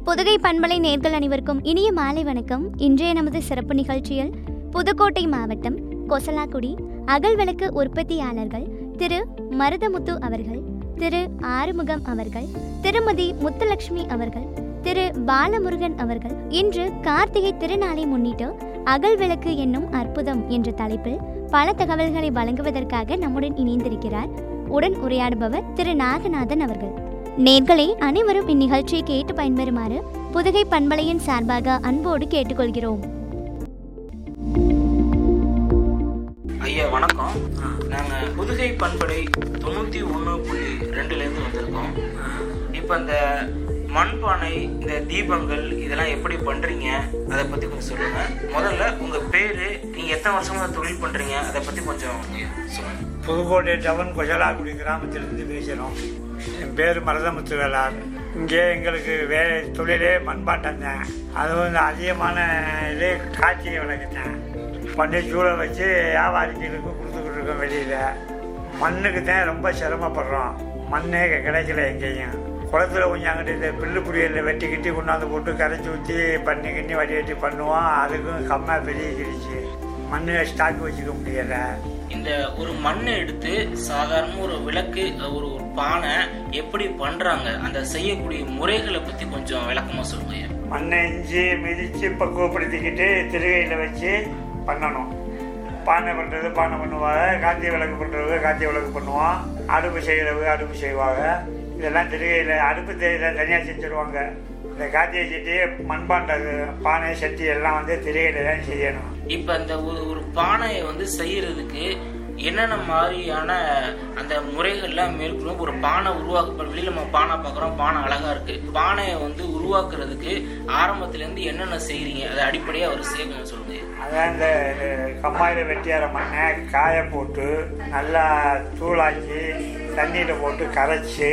புதுகை பண்பலை நேர்கள் அனைவருக்கும் இனிய மாலை வணக்கம் இன்றைய நமது சிறப்பு நிகழ்ச்சியில் புதுக்கோட்டை மாவட்டம் கொசலாக்குடி அகல்விளக்கு உற்பத்தியாளர்கள் திரு மருதமுத்து அவர்கள் திரு ஆறுமுகம் அவர்கள் திருமதி முத்துலட்சுமி அவர்கள் திரு பாலமுருகன் அவர்கள் இன்று கார்த்திகை திருநாளை முன்னிட்டு அகல் விளக்கு என்னும் அற்புதம் என்ற தலைப்பில் பல தகவல்களை வழங்குவதற்காக நம்முடன் இணைந்திருக்கிறார் உடன் உரையாடுபவர் திரு நாகநாதன் அவர்கள் நேர்களை அனைவரும் இந்நிகழ்ச்சியை கேட்டு பயன்பெறுமாறு புதுகை பண்பலையின் சார்பாக அன்போடு கேட்டுக்கொள்கிறோம் ஐயா வணக்கம் நாங்கள் புதுகை பண்படை தொண்ணூற்றி ஒன்று புள்ளி ரெண்டுலேருந்து வந்திருக்கோம் இப்போ இந்த மண்பானை இந்த தீபங்கள் இதெல்லாம் எப்படி பண்ணுறீங்க அதை பற்றி கொஞ்சம் சொல்லுங்கள் முதல்ல உங்கள் பேர் நீங்கள் எத்தனை வருஷமாக தொழில் பண்ணுறீங்க அதை பற்றி கொஞ்சம் சொல்லுங்கள் புதுக்கோட்டை டவுன் கொசலாக்குடி கிராமத்திலிருந்து பேசுகிறோம் என் பேர் மருதமுத்து வேளார் இங்கே எங்களுக்கு வே தொழிலே மண்பாட்டம் தான் அதுவும் இந்த அதிகமான இது காய்ச்சியை விளக்குத்தேன் பண்ணி சூழ வச்சு வியாபாரிகளுக்கு கொடுத்துக்கிட்டு இருக்கோம் வெளியில் மண்ணுக்கு தான் ரொம்ப சிரமப்படுறோம் மண்ணே கிடைக்கல எங்கேயும் குளத்துல கொஞ்சம் அங்கிட்டு இந்த பில்லு புடியலில் வெட்டி கிட்டி கொண்டாந்து போட்டு கரைச்சி ஊற்றி பண்ணி கிண்ணி வடி வெட்டி பண்ணுவோம் அதுக்கும் கம்மியாக பெரிய கிடிச்சு மண்ணு ஸ்டாக் வச்சுக்க முடியலை இந்த ஒரு மண்ணை எடுத்து சாதாரண ஒரு விளக்கு ஒரு ஒரு பானை எப்படி பண்ணுறாங்க அந்த செய்யக்கூடிய முறைகளை பற்றி கொஞ்சம் விளக்கமாக சொல்லுங்க ஐயா மண்ணை இஞ்சி மிதித்து பக்குவப்படுத்திக்கிட்டு திருகையில் வச்சு பண்ணணும் பானை பண்ணுறது பானை பண்ணுவாங்க காந்தி விளக்கு பண்ணுறவங்க காந்தி விளக்கு பண்ணுவோம் அடுப்பு செய்கிறவங்க அடுப்பு செய்வாங்க இதெல்லாம் திருகையில் அடுப்பு தெரியல தனியாக செஞ்சுருவாங்க இந்த காத்தியை சட்டி மண்பாண்ட பானை சட்டி எல்லாம் வந்து திரையில தான் செய்யணும் இப்ப இந்த ஒரு ஒரு பானையை வந்து செய்யறதுக்கு என்னென்ன மாதிரியான அந்த முறைகள்லாம் மேற்கொள்ளும் ஒரு பானை உருவாக்க வெளியில நம்ம பானை பார்க்குறோம் பானை அழகா இருக்கு பானையை வந்து உருவாக்குறதுக்கு ஆரம்பத்துல இருந்து என்னென்ன செய்றீங்க அதை அடிப்படையா ஒரு சேகம் சொல்லுங்க அதான் இந்த கம்மாயில் வெட்டியார மண்ணை காய போட்டு நல்லா தூளாக்கி தண்ணியில் போட்டு கரைச்சி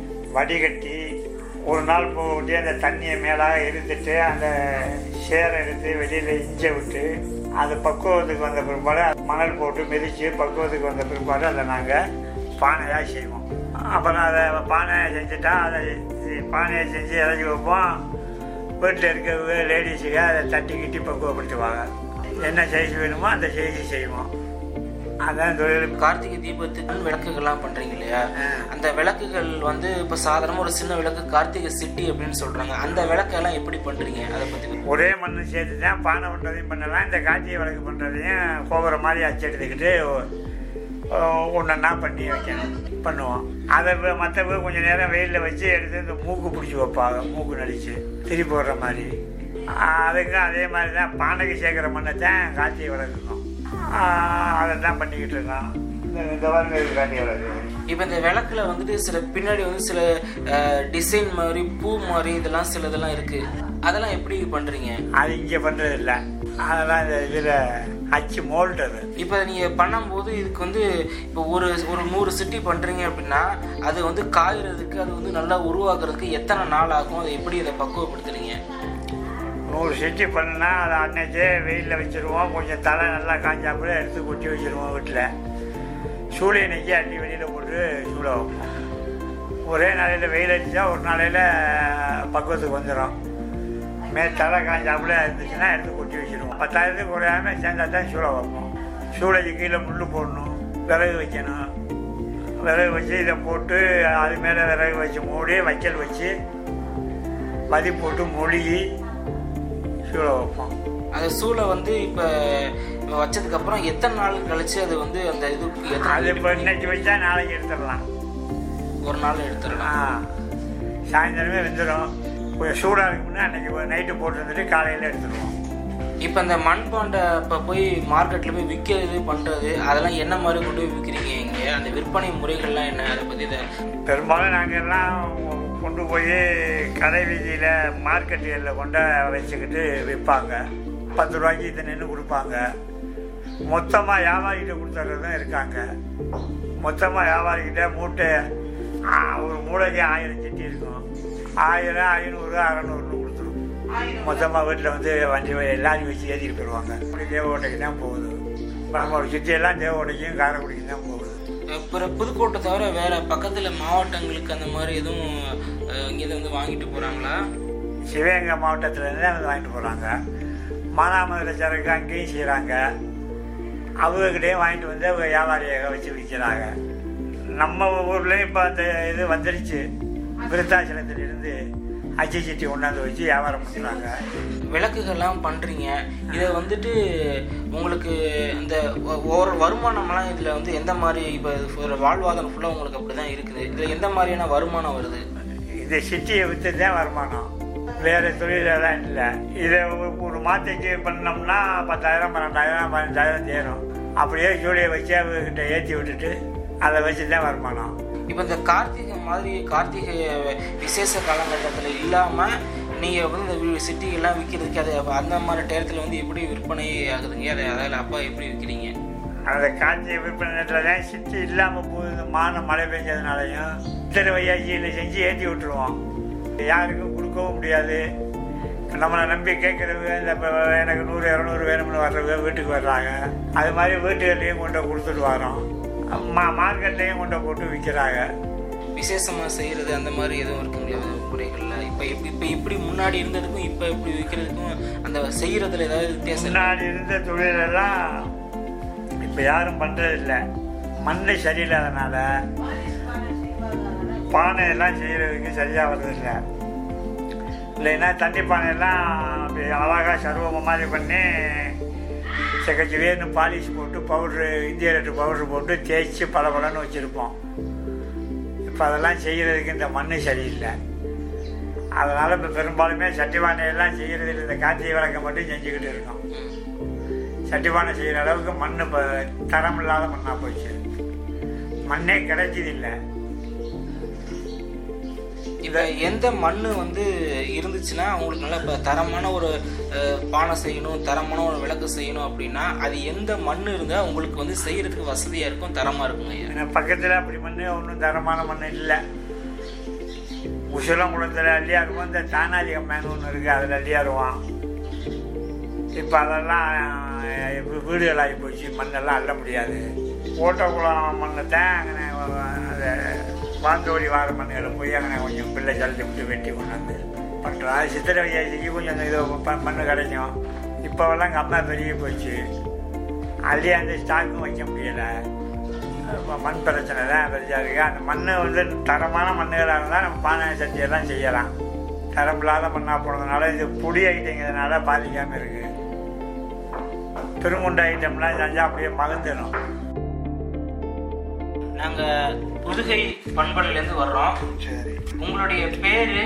வடிகட்டி ஒரு நாள் போட்டு அந்த தண்ணியை மேலாக இருந்துட்டு அந்த சேரை எடுத்து வெளியில் இஞ்ச விட்டு அது பக்குவத்துக்கு வந்த பிற்பாடு மணல் போட்டு மிதித்து பக்குவத்துக்கு வந்த பிற்பாடு அதை நாங்கள் பானையாக செய்வோம் அப்புறம் அதை பானையை செஞ்சுட்டா அதை பானையை செஞ்சு இறச்சி வைப்போம் வீட்டில் இருக்க லேடிஸுக்கு அதை தட்டி கிட்டி பக்குவப்படுத்துவாங்க என்ன சைஸ் வேணுமோ அந்த சைஸ் செய்வோம் அதான் தொழில் கார்த்திகை தீபத்துக்கு விளக்குகள்லாம் பண்றீங்க இல்லையா ஆ. அந்த விளக்குகள் வந்து இப்ப சாதாரணமா ஒரு சின்ன விளக்கு கார்த்திகை சிட்டி அப்படின்னு சொல்றாங்க அந்த விளக்கெல்லாம் எப்படி பண்றீங்க அதை பத்தி ஒரே மண்ணு சேர்த்து தான் பானை பண்ணுறதையும் பண்ணலாம் இந்த காய்ச்சிய விளக்கு பண்ணுறதையும் கோபுரம் மாதிரி அச்சு எடுத்துக்கிட்டு ஒன்றா பண்ணி வைக்கணும் பண்ணுவோம் அதை மற்ற கொஞ்சம் நேரம் வெயிலில் வச்சு எடுத்து இந்த மூக்கு பிடிச்சி வைப்பாங்க மூக்கு நடிச்சு திரி போடுற மாதிரி அதுக்கும் அதே மாதிரி தான் பானைக்கு சேர்க்குற மண்ணை தான் காய்ச்சிய விளக்குக்கும் அதை தான் பண்ணிக்கிட்டு இருக்கோம் இந்த இந்த பாருங்க இது காய்ச்சிய விளக்கு இப்ப இந்த விளக்குல வந்துட்டு சில பின்னாடி வந்து சில டிசைன் மாதிரி பூ மாதிரி இதெல்லாம் சில இதெல்லாம் இருக்கு அதெல்லாம் எப்படி பண்றீங்க அது இங்கே பண்ணுறது இல்லை அதெல்லாம் இந்த இதில் அச்சு மோல்டு அது இப்போ நீங்க பண்ணும்போது இதுக்கு வந்து இப்போ ஒரு ஒரு நூறு சிட்டி பண்றீங்க அப்படின்னா அது வந்து காயறதுக்கு அது வந்து நல்லா உருவாக்குறதுக்கு எத்தனை நாள் ஆகும் அதை எப்படி இதை பக்குவப்படுத்துறீங்க நூறு செட்டி பண்ணுனா அதை அன்னைக்கே வெயிலில் வச்சுருவோம் கொஞ்சம் தலை நல்லா காஞ்சாப்புல எடுத்து கொட்டி வச்சுருவோம் வீட்டில் சூளை நெக்கி அள்ளி வெளியில் போட்டு சூட வைப்போம் ஒரே நாளையில் வெயில் அடித்தா ஒரு நாளையில் பக்குவத்துக்கு வந்துடும் மே தலை காஞ்சாப்புல இருந்துச்சுன்னா எடுத்து கொட்டி வச்சுருவோம் பத்தாயிரத்துக்கு குறையாம சேர்ந்தா தான் சூளை வைப்போம் சூளைக்கு கீழே முள் போடணும் விறகு வைக்கணும் விறகு வச்சு இதை போட்டு அது மேலே விறகு வச்சு மூடி வைக்கல் வச்சு மதி போட்டு மொழிகி சூளை வைப்போம் அந்த சூளை வந்து இப்போ வச்சதுக்கு அப்புறம் எத்தனை நாள் கழிச்சு அது வந்து அந்த இதுக்கு எத்தனை அது நாள் இப்போ இன்னைக்கு வச்சா நாளைக்கு எடுத்துடலாம் ஒரு நாள் ஆ எடுத்துடலாம் சாயந்தரமே வெந்துடும் கொஞ்சம் சூடாக இருக்கும்னா அன்னைக்கு நைட்டு போட்டு வந்துட்டு காலையில் எடுத்துடுவோம் இப்போ இந்த மண்பாண்டை இப்போ போய் மார்க்கெட்டில் போய் விற்கிறது பண்ணுறது அதெல்லாம் என்ன மாதிரி கொண்டு போய் விற்கிறீங்க இங்கே அந்த விற்பனை முறைகள்லாம் என்ன அதை பற்றி இதை பெரும்பாலும் நாங்கள் எல்லாம் கொண்டு போய் கடை வீதியில் மார்க்கெட்டுகளில் கொண்டு வச்சுக்கிட்டு விற்பாங்க பத்து ரூபாய்க்கு இதை நின்று கொடுப்பாங்க மொத்தமாக வியாபாரிகிட்ட கொடுத்துறதும் இருக்காங்க மொத்தமாக வியாபாரிகிட்ட மூட்டை ஆ, ஒரு மூளைக்கு ஆயிரம் சட்டி இருக்கும் ஆயிரம் ஐநூறு அறநூறுன்னு கொடுத்துரும் மொத்தமாக வீட்டில் வந்து வண்டி எல்லாரும் வச்சு ஏற்றிட்டு போயிடுவாங்க அப்படி தேவகோட்டைக்கு தான் போகுது இப்போ நம்ம ஒரு சிட்டியெல்லாம் தேவகோட்டைக்கும் காரைக்குடிக்கும் தான் போகுது அப்புறம் புதுக்கோட்டை தவிர வேற பக்கத்தில் மாவட்டங்களுக்கு அந்த மாதிரி எதுவும் அஹ், இங்கேருந்து வந்து வாங்கிட்டு போகிறாங்களா சிவகங்கை மாவட்டத்துலேருந்து வந்து வாங்கிட்டு போகிறாங்க மானாமதுரை சரக்கு அங்கேயும் செய்கிறாங்க அவங்கக்கிட்டேயும் வாங்கிட்டு வந்து அவங்க வியாபாரியாக வச்சு விற்கிறாங்க நம்ம ஊர்லேயும் இப்போ அந்த இது வந்துருச்சு விருத்தாச்சலத்திலிருந்து அச்சு சட்டி கொண்டாந்து வச்சு வியாபாரம் பண்ணுறாங்க விளக்குகள்லாம் பண்றீங்க இதை வந்துட்டு உங்களுக்கு இந்த ஒ- ஒரு வருமானம்லாம் இதுல வந்து எந்த மாதிரி இப்போ ஒரு வாழ்வாதாரம் ஃபுல்லா உங்களுக்கு அப்படிதான் இருக்குது இதுல எந்த மாதிரியான வருமானம் வருது இந்த சிட்டியை விற்று தான் வருமானம் வேறு தொழிலெல்லாம் இல்லை இதை ஒரு- ஒரு மாதத்துக்கு பண்ணோம்னா பத்தாயிரம் பன்னெண்டாயிரம் பதினஞ்சாயிரம் தேரும் அப்படியே ஜூலியை வச்சு அவங்ககிட்ட ஏற்றி விட்டுட்டு அதை வச்சு தான் வருமானம் இப்போ இந்த கார்த்திகை மாதிரி கார்த்திகை விசேஷ காலகட்டத்தில் இல்லாமல் நீங்கள் வந்து இந்த சிட்டிகள்லாம் விற்கிறதுக்கு அது அப்ப அந்த மாதிரி டயத்தில் வந்து எப்படி விற்பனை ஆகுதுங்க அதை அதில் அப்பா எப்படி விற்கிறீங்க அந்த காட்சி விற்பனை நேரத்தில் தான் சிட்டி இல்லாமல் போகுது மான மழை பெஞ்சதுனாலையும் இத்தனை வையாச்சியில் செஞ்சு ஏற்றி விட்டுருவோம் யாருக்கும் கொடுக்கவும் முடியாது நம்மளை நம்பி கேட்குறவங்க இந்த இப்போ எனக்கு நூறு இரநூறு வேணும்னு வர்றவங்க வீட்டுக்கு வர்றாங்க அது மாதிரி வீட்டுகள்லையும் கொண்டு கொடுத்துட்டு வரோம் மா மார்க்கெட்லேயும் கொண்டு போட்டு விற்கிறாங்க விசேஷமாக செய்கிறது அந்த மாதிரி எதுவும் இருக்க முடியாது முறைகளில் இப்போ இப்போ இப்போ இப்படி முன்னாடி இருந்ததுக்கும் இப்போ இப்படி விற்கிறதுக்கும் அந்த செய்கிறதுல ஏதாவது வித்தியாசம் இருக்கா? முன்னாடி இருந்த தொழிலெல்லாம் இப்போ யாரும் பண்ணுறதில்ல மண் சரியில்லாதனால பானை எல்லாம் செய்கிறதுக்கு சரியாக வர்றதில்ல இல்லைன்னா தண்ணி பானையெல்லாம் அப்படி அழகாக சர்வம் மாதிரி பண்ணி செக்கச்சி வேணும் பாலிஷ் போட்டு பவுட்ரு இந்திய ரேட்டு பவுட்ரு போட்டு தேய்ச்சி பளபளன்னு வச்சுருப்போம் இப்போ அதெல்லாம் செய்கிறதுக்கு இந்த மண் சரியில்லை அதனால் இப்போ பெரும்பாலுமே சட்டி பானையெல்லாம் செய்கிறது இல்லை இந்த காய்ச்சி விளக்கம் மட்டும் செஞ்சுக்கிட்டு இருக்கோம் ம். சட்டி பானை செய்கிற அளவுக்கு மண் இப்போ தரம் இல்லாத மண்ணாக போச்சு மண்ணே கிடைச்சது இல்லை இப்போ எந்த மண் வந்து இருந்துச்சுன்னா உங்களுக்கு நல்ல இப்போ தரமான ஒரு அஹ், பானை செய்யணும் தரமான ஒரு விளக்கு செய்யணும் அப்படின்னா அது எந்த மண் இருந்தால் உங்களுக்கு வந்து செய்யறதுக்கு வசதியாக இருக்கும் தரமாக இருக்குங்க ஐயா ஏன்னா பக்கத்தில் அப்படி மண் ஒன்றும் தரமான மண் இல்லை உசிலங்குளத்தில் அள்ளியாருவோம் இந்த தானாதி அம்மன் ஒன்று இருக்குது அதில் அள்ளியாருவான் இப்போ அதெல்லாம் அஹ், இப்ப வீடுகளாகி போச்சு மண்ணெல்லாம் அள்ள முடியாது ஓட்டக்குளம் மண்ணை தான் அங்கே அதை வாந்தோடி வார மண்ணில் போய் அங்கே கொஞ்சம் பிள்ளை ஜலத்தை விட்டு வெட்டி கொண்டாந்து பண்ணுறோம் அது சித்திரை வையாசிக்கு கொஞ்சம் இது ப- மண் கிடைக்கும் இப்போவெல்லாம் கம்மா பெருகி போச்சு அள்ளி அந்த ஸ்டாக்கும் வைக்க முடியலை அப்ப மண் பிரச்சனை தான் பெருசாக இருக்குது அந்த மண் வந்து தரமான மண்ணுகளாக இருந்தால் நம்ம பானை சட்டியெல்லாம் செய்யலாம் தரம் இல்லாத மண்ணாக போனதுனால இது புடி ஐட்டங்கிறதுனால பாதிக்காமல் இருக்குது திருமுண்டை ஐட்டம்லாம் செஞ்சால் அப்படியே மகந்துடும் நாங்கள் புதுகை பண்பலையிலேருந்து வர்றோம் சரி உங்களுடைய பேர்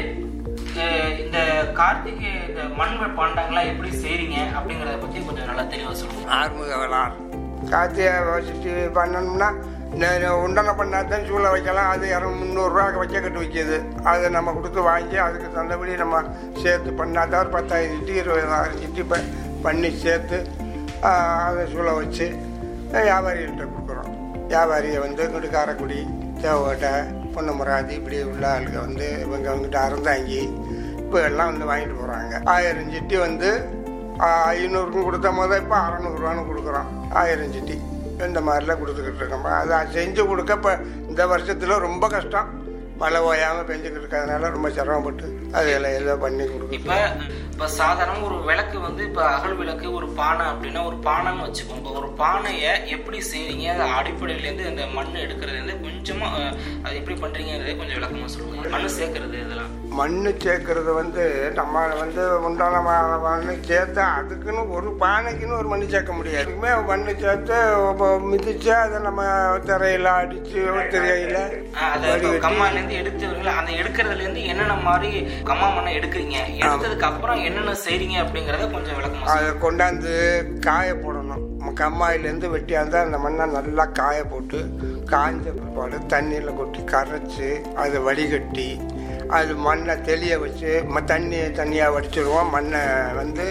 இந்த கார்த்திகை இந்த மண் பாண்டங்கள்லாம் எப்படி செய்றீங்க அப்படிங்கிறத பற்றி கொஞ்சம் நல்லா தெளிவாக சொல்லுங்கள் ஆறுமுக வளார் கார்த்திகை வச்சுட்டு பண்ணணும்னா நெ- உண்டனை பண்ணால் தான் சூளை வைக்கலாம் அது இரநூறு முந்நூறுரூவா வைக்க கட்டு விற்கிது அதை நம்ம கொடுத்து வாங்கி அதுக்கு தந்தபடி நம்ம சேர்த்து பண்ணால் தான் ஒரு பத்தாயிரம் சிட்டி இருபதாயிரம் சிட்டி ப பண்ணி சேர்த்து ஆ, அதை சூளை வச்சு வியாபாரிகள்கிட்ட கொடுக்குறோம் வியாபாரியை வந்து இங்கிட்டு காரைக்குடி தேவகோட்டை பொன்னமராதி இப்படி உள்ள ஆளுங்க வந்து இவங்க வந்துட்டு அறந்தாங்கி இப்போ எல்லாம் வந்து வாங்கிட்டு போகிறாங்க ஆயிரம் சிட்டி வந்து ஆஹ் ஐநூறுக்கும் கொடுத்த போது இப்போ அறநூறுவான்னு கொடுக்குறோம் ஆயிரம் சிட்டி இந்த மாதிரிலாம் கொடுத்துக்கிட்டு இருக்கோம் அதை செஞ்சு கொடுக்க இப்போ இந்த வருஷத்தில் ரொம்ப கஷ்டம் மழை ஓயாமல் பெஞ்சுக்கிட்டு இருக்கிறதுனால ரொம்ப சிரமப்பட்டு அதில் ஏதோ பண்ணி கொடுக்குறோம் இப்போ இப்போ சாதாரண ஒரு விளக்கு வந்து இப்போ அகல் விளக்கு ஒரு பானை அப்படின்னா ஒரு பானைன்னு வச்சுக்கோங்க ஒரு பானையை எப்படி செய்றீங்க அது அடிப்படையிலேருந்து அந்த மண் எடுக்கிறதுலேருந்து கொஞ்சமாக அஹ், அது எப்படி பண்ணுறீங்கிறதே கொஞ்சம் விளக்கமாக சொல்லுங்கள் மண் சேர்க்கறது இதெல்லாம் மண் சேர்க்கறது வந்து நம்ம வந்து உண்டான ம- மண்ணு சேர்த்து அதுக்குன்னு ஒரு பானைக்குன்னு ஒரு மண் சேர்க்க முடியாது அதுக்குமே மண் சேர்த்து ஒ- மிதிச்சு அதை நம்ம திரையில அடிச்சு திரையில அஹ், அதை இப்போ கம்மாலேருந்து எடுத்து வரீங்களா, அந்த எடுக்கிறதுலேருந்து என்னென்ன மாதிரி கம்மா மண்ணை எடுக்கிறீங்க எடுத்ததுக்கு அப்புறம் என்னென்ன செய்றீங்க அப்படிங்கிறத கொஞ்சம் விளக்கமாக அதை கொண்டாந்து காய போடணும் நம்ம கம்மாயிலேருந்து வெட்டியாந்து அந்த மண்ணை நல்லா காய போட்டு காய்ஞ்ச பிற்பாடு தண்ணியில் கொட்டி கரைச்சி அதை வடிகட்டி அது மண்ணை தெளிய வச்சு ம தண்ணியை தண்ணியாக வடிச்சிடுவோம் மண்ணை வந்து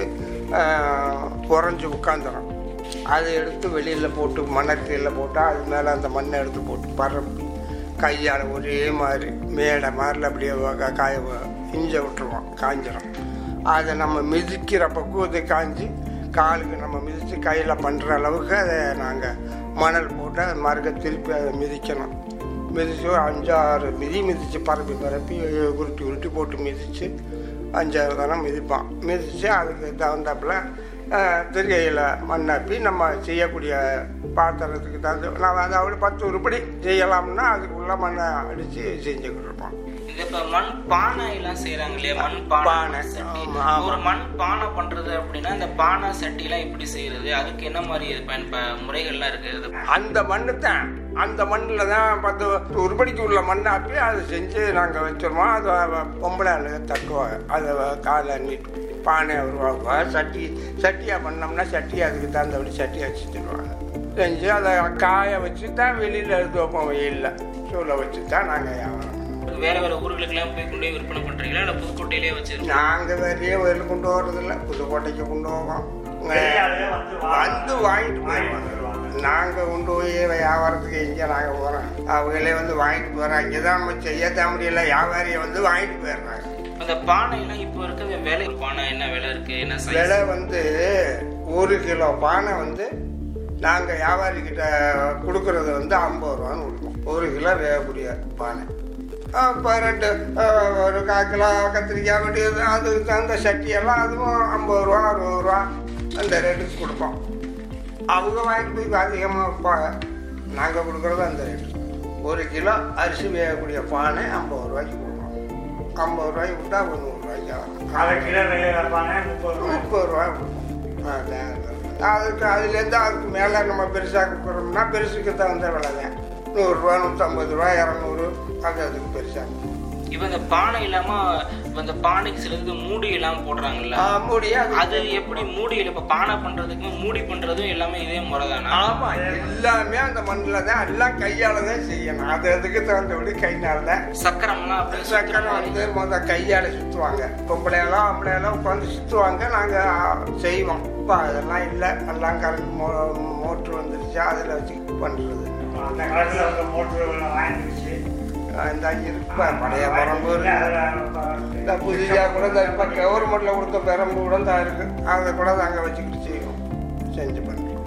குறைஞ்சி உட்காந்துரும் அதை எடுத்து வெளியில் போட்டு மணற்கீழே போட்டால் அது மேலே அந்த மண்ணை எடுத்து போட்டு பரப்பி கையால் ஒரே மாதிரி மேடை மாதிரில அப்படியே வ- காய வ- இஞ்ச விட்டுருவோம் காஞ்சிரும் அதை நம்ம மிதிக்கிற பக்குவத்தை காஞ்சி காலுக்கு நம்ம மிதித்து கையில் பண்ணுற அளவுக்கு அதை நாங்கள் மணல் போட்டு அது மறுக்க திருப்பி அதை மிதிக்கணும் மிதித்து ஒரு அஞ்சாறு மிதி மிதித்து பரப்பி பரப்பி உருட்டி உருட்டி போட்டு மிதித்து அஞ்சாறு தானம் மிதிப்போம் மிதித்து அதுக்கு தகுந்தாப்புல திருகையில் மண்ணாப்பி நம்ம செய்யக்கூடிய பாத்திரத்துக்கு தகுந்த நம்ம அதாவது பத்து உருப்படி செய்யலாம்னா அதுக்குள்ள மண்ணை அடித்து செஞ்சுக்கிட்டு இருப்போம் இந்த இப்ப மண் பானை எல்லாம் செய்யறாங்க இல்லையா மண் பானை பானை, சட்டி ஆமா, ஆமா. ஒரு மண் பானை பண்றது அப்படின்னா இந்த பானை சட்டி எல்லாம் எப்படி செய்யறது அதுக்கு என்ன மாதிரி இது பயன் ப- முறைகள்லாம் இருக்கு அது அந்த மண்ணு தான் அந்த மண்ணில் தான் பத்து உருப்படிக்கு உள்ள மண்ணை அப்பி அதை செஞ்சு நாங்கள் வச்சிருவோம் அதை பொம்பளை ஆளுங்க தட்டுவாங்க அதை காலை நீட்டு பானையை உருவாக்குவாங்க சட்டி சட்டியாக பண்ணோம்னா சட்டி அதுக்கு தகுந்தபடி சட்டியை வச்சு தருவாங்க செஞ்சு அதை காய வச்சு தான் வெளியில் எடுத்து வைப்போம் வெயிலில் சூளை வச்சு தான் நாங்கள் வியாபாரம் வேற வேற ஊர்களுக்கு எல்லாம் போய் கொண்டு போய் விற்பனை பண்றீங்களா இல்ல புதுக்கோட்டையிலே வச்சிருக்கோம் நாங்கள் வெளியே வெளியில் கொண்டு வர்றதில்ல புதுக்கோட்டைக்கு கொண்டு போவோம் வெளியாளே வந்து வா- வந்து வாங்கிட்டு போயிடுவாங்க நாங்கள் கொண்டு போய் வியாபாரத்துக்கு எங்கே நாங்கள் போகிறோம் அவங்களே வந்து வாங்கிட்டு போகிறோம் இங்கே தான் நம்ம செய்ய தான் முடியல வியாபாரியை வந்து வாங்கிட்டு போயிடுறாங்க அந்த பானை எல்லாம் இப்போ இருக்க விலை பானை என்ன விலை இருக்கு என்ன size? விலை வந்து ஒரு கிலோ பானை வந்து நாங்கள் வியாபாரிக்கிட்ட கொடுக்கறது வந்து ஐம்பது ரூபான்னு கொடுப்போம் ஒரு கிலோ வேகக்கூடிய பானை இப்போ ரெண்டு அஹ், ஒரு கால் கிலோ கத்திரிக்காய் வெட்டி அதுக்கு தகுந்த சட்டியெல்லாம் அதுவும் ஐம்பது ரூபா அறுபது ரூபா அந்த ரேட்டுக்கு கொடுப்போம் அவங்க வாங்கிட்டு போய் அதிகமாக வைப்பாங்க நாங்கள் கொடுக்குறது அந்த ரேட்டு ஒரு கிலோ அரிசி வேகக்கூடிய பானை ஐம்பது ரூபாய்க்கு கொடுப்போம் ஐம்பது ரூபாய்க்கு கொடுத்தா ஒரு நூறுரூவாய்க்கு ஆகும் அரை கிலோ வெளியே வைப்பானே முப்பது ரூபாய் முப்பது ரூபா கொடுப்போம் ஆ, தேங்காய். அதுக்கு அதுலேருந்து அதுக்கு மேலே நம்ம பெருசாக கொடுக்குறோம்னா பெருசுக்கு தகுந்த விலை தான் நூறுரூவா நூற்றம்பது ரூபா இரநூறு அது அதுக்கு பெருசாக இப்போ இந்த பானை இல்லாம இப்ப இந்த பானைக்கு சிலதுக்கு மூடி எல்லாம் போடுறாங்கல்ல மூடி அது அது எப்படி மூடி இப்ப பானை பண்றதுக்கும் மூடி பண்றதும் எல்லாமே இதே முறை தானா ஆமாம் எல்லாமே அந்த மண்ணில் தான் எல்லாம் கையால் தான் செய்யணும் அது அதுக்கு தகுந்தபடி கைனால தான் சக்கரம்லாம் அப்படியே சக்கரை வந்து முத கையால் சுற்றுவாங்க பொம்பளையெல்லாம் ஆம்பளையெல்லாம் உட்காந்து சுற்றுவாங்க நாங்கள் செய்வோம் இப்போ அதெல்லாம் இல்லை எல்லாம் கரண்ட் மோ மோட்ரு வந்துருச்சு அதில் வச்சு பண்ணுறது அந்த காலத்தில் வந்து மோட்ரு வாங்கிடுச்சு இந்த இருப்பா பழைய பெரம்பூர் இந்த புதுசாக கூட இந்த இப்போ கவர்மெண்ட்டில் கொடுத்த பெரம்பு கூட தான் இருக்கு அதை கூட நாங்கள் வச்சுக்கிட்டு செய்வோம் செஞ்சு பண்ணுறோம்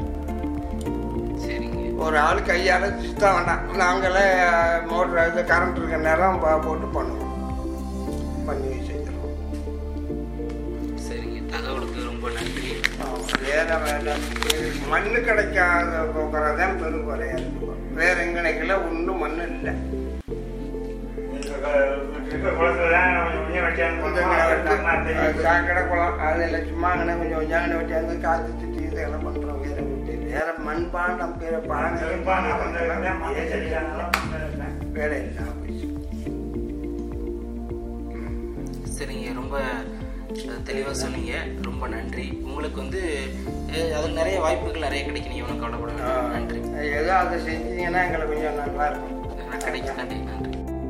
சரிங்க ஒரு ஆள் கையால் சுத்த வேண்டாம் நாங்களே மோட்ரு இது கரண்ட் இருக்க நேரம் பா- போட்டு பண்ணுவோம் பண்ணி செஞ்சிருவோம் சரிங்க தகவலுக்கு ரொம்ப நன்றி வேற வேலை மண்ணு கிடைக்காத போக்குறதான் பெரும் குறையா இருக்கு வேற எங்கனைக்குல ஒன்றும் மண்ணு இல்லை இருக்க குளத்துல தான் கொஞ்சம் கொஞ்சம் வச்சாங்க சாக்கடை குளம் அதில் சும்மா அங்கே கொஞ்சம் கொஞ்சம் அங்கே வச்சாந்து காய்ச்சி திட்டி இதெல்லாம் பண்ணுறோம் வேற விட்டு வேற மண்பாண்டம் பேர பானை வேலை இல்லாம போயிடுச்சு சரிங்க ரொம்ப தெளிவாக சொன்னீங்க ரொம்ப நன்றி உங்களுக்கு வந்து அஹ், அதில் நிறைய வாய்ப்புகள் நிறைய கிடைக்கும் நீங்கள் ஒன்றும் கவலைப்பட வேண்டாம் நன்றி ஏதோ அதை செஞ்சீங்கன்னா எங்களுக்கு கொஞ்சம் நல்லா இருக்கும் கிடைக்கும் நன்றி நன்றி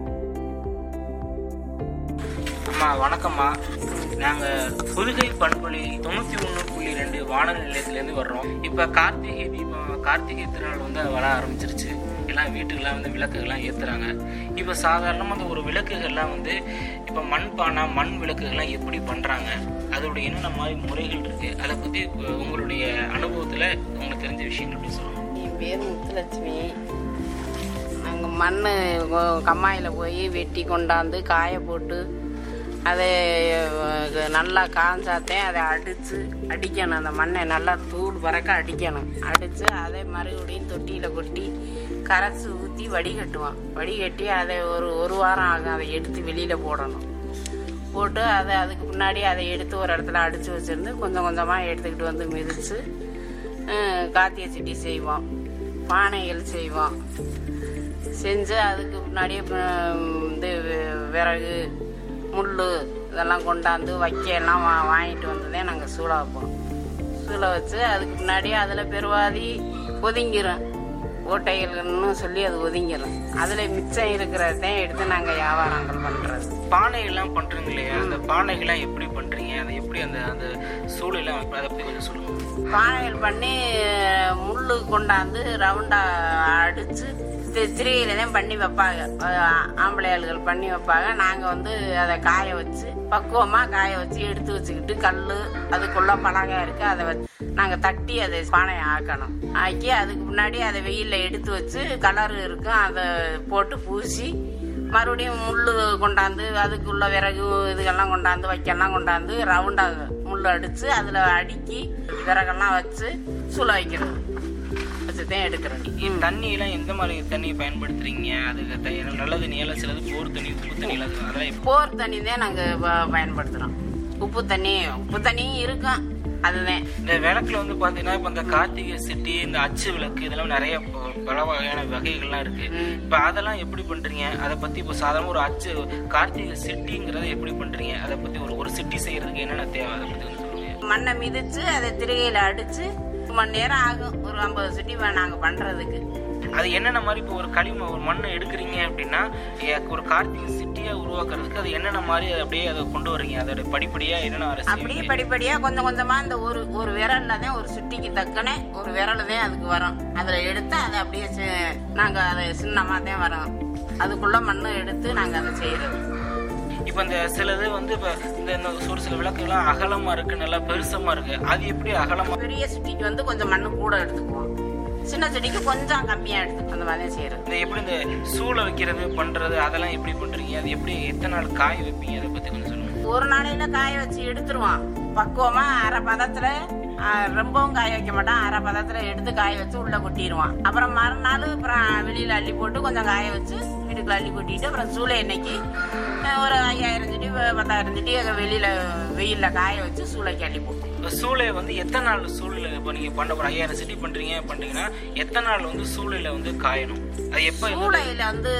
அம்மா வணக்கம்மா நாங்கள் புதுகை பண்பொழி தொண்ணூற்றி ஒன்று புள்ளி ரெண்டு வானொலி நிலையத்துலேருந்து வர்றோம் இப்போ கார்த்திகை தீபம் கார்த்திகை திருநாள் வந்து வர ஆரம்பிச்சிருச்சு எல்லாம் வீட்டுக்கெல்லாம் வந்து விளக்குகள்லாம் ஏற்றுறாங்க இப்போ சாதாரணமாக அந்த ஒரு விளக்குகள்லாம் வந்து இப்போ மண்பானை மண் விளக்குகள்லாம் எப்படி பண்ணுறாங்க அதோட என்னென்ன மாதிரி முறைகள் இருக்குது அதை பற்றி உங்களுடைய அனுபவத்தில் உங்களுக்கு தெரிஞ்ச விஷயங்கள் எப்படி சொல்லுங்கள் என் பேர் முத்துலட்சுமி நாங்கள் மண் கம்மாயில் போய் வெட்டி கொண்டாந்து காய போட்டு அதை அஹ், நல்லா காஞ்சாத்தேன் அதை அடித்து அடிக்கணும் அந்த மண்ணை நல்லா தூள் பறக்க அடிக்கணும் அடித்து அதை மறுபடியும் தொட்டியில் கொட்டி கரைச்சி ஊற்றி வடிகட்டுவோம் வடிகட்டி அதை ஒரு ஒரு வாரம் ஆகும் அதை எடுத்து வெளியில் போடணும் போட்டு அதை அதுக்கு முன்னாடி அதை எடுத்து ஒரு இடத்துல அடித்து வச்சுருந்து கொஞ்சம் கொஞ்சமாக எடுத்துக்கிட்டு வந்து மிதித்து காத்திய சிட்டி செய்வோம் பானைகள் செய்வோம் செஞ்சு அதுக்கு முன்னாடியே அப்புறம் இது வி- விறகு முள் இதெல்லாம் கொண்டாந்து வைக்க எல்லாம் வா வாங்கிட்டு வந்ததே நாங்கள் சூளை வைப்போம் சூளை வச்சு அதுக்கு முன்னாடி அதில் பெருவாதி ஒதுங்கிரும் ஓட்டைகள்னு சொல்லி அது ஒதுங்கிரும் அதில் மிச்சம் இருக்கிறதான் எடுத்து நாங்கள் வியாபாரங்கள் பண்ணுறது பானைகள்லாம் பண்றீங்க இல்லையா அந்த பானைகள்லாம் எப்படி பண்றீங்க அதை எப்படி அந்த அந்த சூழலாம் அதை பத்தி கொஞ்சம் சொல்லுங்க பானைகள் பண்ணி முள்ளு கொண்டாந்து ரவுண்டா அடிச்சு திரியில தான் பண்ணி வைப்பாங்க அஹ் ஆம்பளை ஆளுகள் பண்ணி வைப்பாங்க நாங்கள் வந்து அதை காய வச்சு பக்குவமாக காய வச்சு எடுத்து வச்சுக்கிட்டு கல் அதுக்குள்ள பலகை இருக்கு அதை வச்சு நாங்கள் தட்டி அதை பானையை ஆக்கணும் ஆக்கி அதுக்கு முன்னாடி அதை வெயிலில் எடுத்து வச்சு கலர் இருக்கும் அதை போட்டு பூசி மறுபடியும் முள் கொண்டாந்து அதுக்குள்ள விறகு இதுகெல்லாம் கொண்டாந்து வைக்கலாம் கொண்டாந்து ரவுண்டாக முள் அடித்து அதில் அடுக்கி விறகெல்லாம் வச்சு சுல வைக்கிறது வச்சு தான் எடுக்கிறது இந்த தண்ணியெல்லாம் எந்த மாதிரி தண்ணியை பயன்படுத்துறீங்க அதுக்கு த- நல்ல தண்ணியெல்லாம் சிலது போர் தண்ணி உப்பு தண்ணி எல்லாம் இருக்கு. அதெல்லாம் எப்படி- போர் தண்ணி தான் நாங்கள் பயன்படுத்துகிறோம் உப்பு தண்ணி உப்பு தண்ணியும் இருக்கும் அதுதான் இந்த விளக்குல வந்து பாத்தீங்கன்னா இப்ப இந்த கார்த்திகை சிட்டி இந்த அச்சு விளக்கு இதெல்லாம் நிறைய ப- பல வகையான வகைகள்லாம் இருக்கு ம். இப்ப அதெல்லாம் எப்படி பண்றீங்க அதை பத்தி இப்போ சாதாரண ஒரு அச்சு கார்த்திகை சிட்டிங்கிறத எப்படி பண்றீங்க அதை பத்தி ஒரு ஒரு சிட்டி செய்யறதுக்கு என்னென்ன தேவை அதை பத்தி வந்து சொல்லுங்க மண்ணை மிதிச்சு அதை திருகையில் அடித்து மணி நேரம் ஆகும் ஒரு ஐம்பது சிட்டி நாங்கள் பண்ணுறதுக்கு அது என்னென்ன மாதிரி இப்போ ஒரு களிமண் ஒரு மண்ணை எடுக்கிறீங்க அப்படின்னா ஏ, ஒரு கார்த்திகை சிட்டியா உருவாக்குறதுக்கு அது என்னென்ன மாதிரி அதை அப்படியே அதை கொண்டு வர்றீங்க அதோட படிப்படியா என்னென்ன அப்படியே அரசியல் படிப்படியா கொஞ்சம் கொஞ்சமா இந்த ஒரு ஒரு விரல்ல தான் ஒரு சிட்டிக்கு தக்கனே ஒரு விரல் தான் அதுக்கு வரும் அதுல எடுத்து அதை அப்படியே சி- நாங்க அதை சின்னமா தான் வரோம் அதுக்குள்ள மண்ணை எடுத்து நாங்க அதை செய்யறது இப்போ இந்த சிலது வந்து இப்போ இந்த இந்த ஒரு சில விளக்குலாம் அகலமா இருக்கு நல்லா பெருசமா இருக்கு அது எப்படி அகலமா பெரிய சிட்டிக்கு வந்து கொஞ்சம் மண்ணு கூட எடுத்துக்குவோம் சின்ன செடிக்கு கொஞ்சம் கம்மியா எடுத்து அந்த மாதிரி தான் செய்யறது இந்த எப்படி இந்த சூளை வைக்கிறது பண்றது அதெல்லாம் எப்படி பண்றீங்க அது எப்படி எத்தனை நாள் காய வைப்பீங்க அதை பத்தி கொஞ்சம் சொல்லுங்க ஒரு நாளையில காய வச்சு எடுத்துருவோம் பக்குவமா அரை பதத்துல ஆ, ரொம்பவும் காய வைக்க மாட்டோம் அரை பதத்துல எடுத்து காய வச்சு உள்ள கொட்டிடுவான் அப்புறம் மறுநாள் அப்புறம் வெளியில அள்ளி போட்டு கொஞ்சம் காய வச்சு வீட்டுக்குள்ள அள்ளி கொட்டிட்டு அப்புறம் சூளை எண்ணெய்க்கு ஆ, ஒரு ஐயாயிரம் செடி ப- பத்தாயிரம் செடி அங்க வெளியில வெயில்ல காய வச்சு சூளைக்கு அள்ளி போட்டு இப்போ சூளை வந்து எத்தனை நாள் சூழல இப்போ நீங்க பண்ண போற ஐயாயிரம் சிட்டி பண்றீங்க பண்றீங்கன்னா எத்தனை நாள் வந்து சூளையில வந்து காயணும் அது எப்போ சூளையில வந்து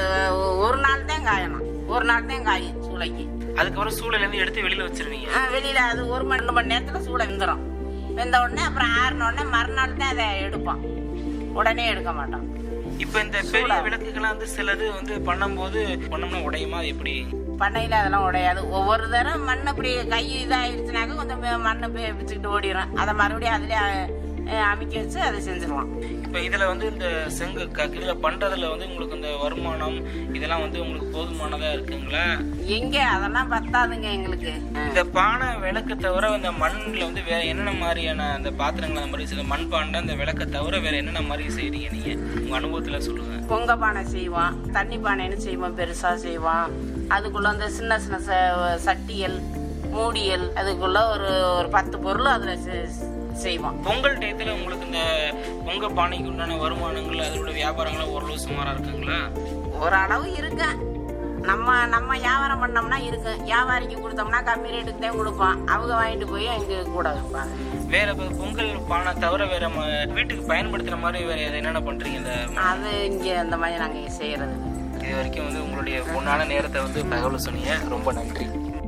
ஒரு நாள் தான் காயணும் ஒரு நாள் தான் காயும் சூளைக்கு அதுக்கப்புறம் சூளையில இருந்து எடுத்து வெளியில வச்சிருவீங்க ஆ, வெளியில அது ஒரு மணி ரெண்டு மணி நேரத்துல சூளை வெந்துடும் வெந்த உடனே அப்புறம் ஆறின உடனே மறுநாள் தான் அதை எடுப்போம் உடனே எடுக்க மாட்டோம் இப்போ இந்த பெரிய விளக்குகள்லாம் வந்து சிலது வந்து பண்ணும்போது பண்ணோம்னா உடையுமா அது எப்படி பண்ணையில அதெல்லாம் உடையாது ஒவ்வொரு தரம் மண் அப்படி கை இதாயிருச்சுனாக்க கொஞ்சம் மே- மண்ணை போய் பிச்சுக்கிட்டு ஓடிடும் அதை மறுபடியும் அதுல அஹ், அமுக்கி வச்சு அதை செஞ்சிருவோம் இப்போ இதுல வந்து இந்த செங்கு க- இதுல பண்றதுல வந்து உங்களுக்கு இந்த வருமானம் இதெல்லாம் வந்து உங்களுக்கு போதுமானதா இருக்குங்களா எங்க அதெல்லாம் பத்தாதுங்க எங்களுக்கு இந்த பானை விளக்கு தவிர இந்த மண்ணில் வந்து வேற என்னென்ன மாதிரியான அந்த பாத்திரங்கள் அந்த மாதிரி சில மண் பாண்டை அந்த விளக்கை தவிர வேற என்னென்ன மாதிரி செய்றீங்க நீங்க உங்க அனுபவத்துல சொல்லுங்க பொங்க பானை செய்வோம் தண்ணி பானைன்னு செய்வோம் பெருசா செய்வோம் அதுக்குள்ள அந்த சின்ன சின்ன ச- சட்டியல் மூடியல் அதுக்குள்ள ஒரு ஒரு பத்து பொருள் அதுல செ- செய்வோம் பொங்கல் டயத்துல உங்களுக்கு இந்த பொங்க பானைக்கு உண்டான வருமானங்கள் அதோட வியாபாரங்கள்லாம் ஓரளவு சுமாரா இருக்குங்களா ஓரளவு இருக்கு நம்ம நம்ம வியாபாரம் பண்ணோம்னா இருக்கு வியாபாரிக்கு கொடுத்தோம்னா கம்மி ரேட்டுக்கு தான் கொடுப்போம் அவங்க வாங்கிட்டு போய் எங்க கூட வைப்பாங்க வேற இப்ப பொங்கல் பானை தவிர வேற ம- வீட்டுக்கு பயன்படுத்துற மாதிரி வேற எது என்னென்ன பண்றீங்க இந்த அது இங்க அந்த மாதிரி நாங்க செய்யறது இல்ல. இது வரைக்கும் வந்து உங்களுடைய பொன்னான நேரத்தை வந்து தகவல் சொன்னீங்க ரொம்ப நன்றி